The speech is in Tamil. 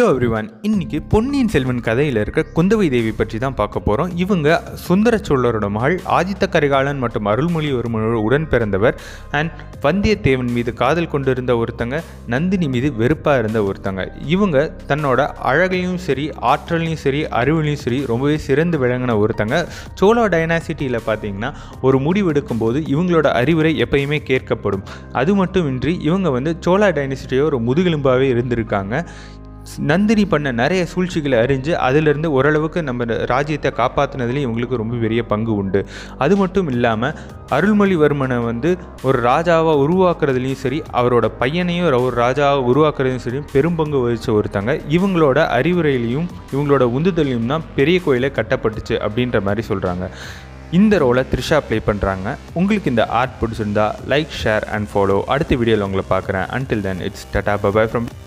ஹலோ எவ்ரிவன் இன்னைக்கு பொன்னியின் செல்வன் கதையில் இருக்க குந்தவை தேவி பற்றி தான் பார்க்க போகிறோம் இவங்க சுந்தர சோழரோட மகள் ஆதித்த கரிகாலன் மற்றும் அருள்மொழிவர்மனோட உடன் பிறந்தவர் அண்ட் வந்தியத்தேவன் மீது காதல் கொண்டிருந்த ஒருத்தங்க நந்தினி மீது வெறுப்பாக இருந்த ஒருத்தங்க இவங்க தன்னோட அழகையும் சரி ஆற்றலையும் சரி அறிவிலையும் சரி ரொம்பவே சிறந்து விளங்கின ஒருத்தங்க சோழ டைனாசிட்டியில் பார்த்தீங்கன்னா ஒரு முடிவு எடுக்கும்போது இவங்களோட அறிவுரை எப்பயுமே கேட்கப்படும் அது மட்டுமின்றி இவங்க வந்து சோழா டைனாசிட்டியோ ஒரு முதுகெலும்பாகவே இருந்திருக்காங்க நந்தினி பண்ண நிறைய சூழ்ச்சிகளை அறிஞ்சு அதிலிருந்து ஓரளவுக்கு நம்ம ராஜ்யத்தை காப்பாற்றினதுலேயும் இவங்களுக்கு ரொம்ப பெரிய பங்கு உண்டு அது மட்டும் இல்லாமல் அருள்மொழிவர்மனை வந்து ஒரு ராஜாவாக உருவாக்குறதுலையும் சரி அவரோட பையனையும் ஒரு ராஜாவாக உருவாக்குறதுலையும் சரி பெரும்பங்கு வகிச்ச ஒருத்தங்க இவங்களோட அறிவுரையிலையும் இவங்களோட உந்துதலையும் தான் பெரிய கோயிலே கட்டப்பட்டுச்சு அப்படின்ற மாதிரி சொல்கிறாங்க இந்த ரோலை த்ரிஷா ப்ளே பண்ணுறாங்க உங்களுக்கு இந்த ஆர்ட் பிடிச்சிருந்தா லைக் ஷேர் அண்ட் ஃபாலோ அடுத்த வீடியோவில் உங்களை பார்க்குறேன் until then it's tata bye bye from